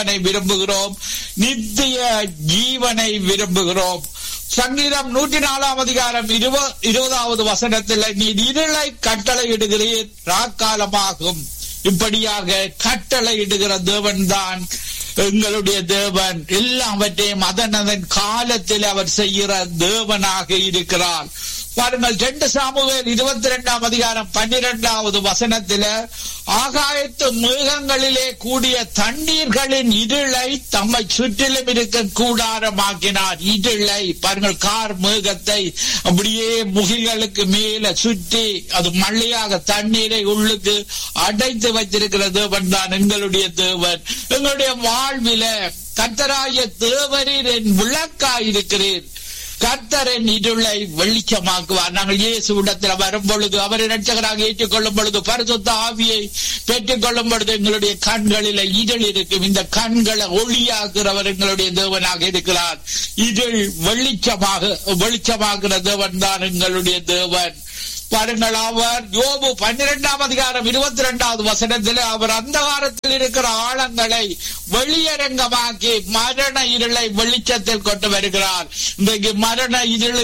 ஜீவனை விரும்புகிறோம் நித்திய ஜீவனை விரும்புகிறோம் சங்கீதம் நூற்றி நாலாம் அதிகாரம் இருப- இருபதாவது வசனத்தில் நீ இருளை கட்டளையிடுகிறீர் ராக்காலமாகும் இப்படியாக கட்டளையிடுகிற தேவன் தான் எங்களுடைய தேவன் எல்லாவற்றையும் அதன் அதன் காலத்தில் அவர் செய்கிற தேவனாக இருக்கிறார் பாருங்கள் ரெண்டு சாமுவேல் இருபத்தி ரெண்டாம் அதிகாரம் பன்னிரெண்டாவது வசனத்தில ஆகாயத்து மேகங்களிலே கூடிய தண்ணீர்களின் இருளை தம்மை சுற்றிலும் இருக்க கூடாரமாக்கினார் இருளை பாருங்கள் கார் மேகத்தை அப்படியே முகில்களுக்கு மேல சுற்றி அது மழையாக தண்ணீரை உள்ளுக்கு அடைத்து வைத்திருக்கிற தேவன் தான் எங்களுடைய தேவன் எங்களுடைய வாழ்வில கத்தராய தேவரீர் என் விளக்காயிருக்கிறேன் கர்த்தரின் இருளை வெளிச்சமாக்குவார் நாங்கள் இயேசு இடத்தில் வரும் பொழுது அவரை ரட்சகராக ஏற்றுக்கொள்ளும் பொழுது பரிசுத்த ஆவியை பெற்றுக் கொள்ளும் பொழுது எங்களுடைய கண்களில இருள் இருக்கும் இந்த கண்களை ஒளியாக்குறவர் எங்களுடைய தேவனாக இருக்கிறார் இருள் வெளிச்சமாக வெளிச்சமாக்குற தேவன் தான் எங்களுடைய தேவன் பாருங்கள் அவர் யோபு பன்னிரெண்டாம் அதிகாரம் இருபத்தி ரெண்டாவது வசனத்தில் அவர் அந்தகாரத்தில் இருக்கிற ஆழங்களை வெளியரங்கமாக்கி மரண இருளை வெளிச்சத்தில் கொண்டு வருகிறார் இன்றைக்கு மரண இருள்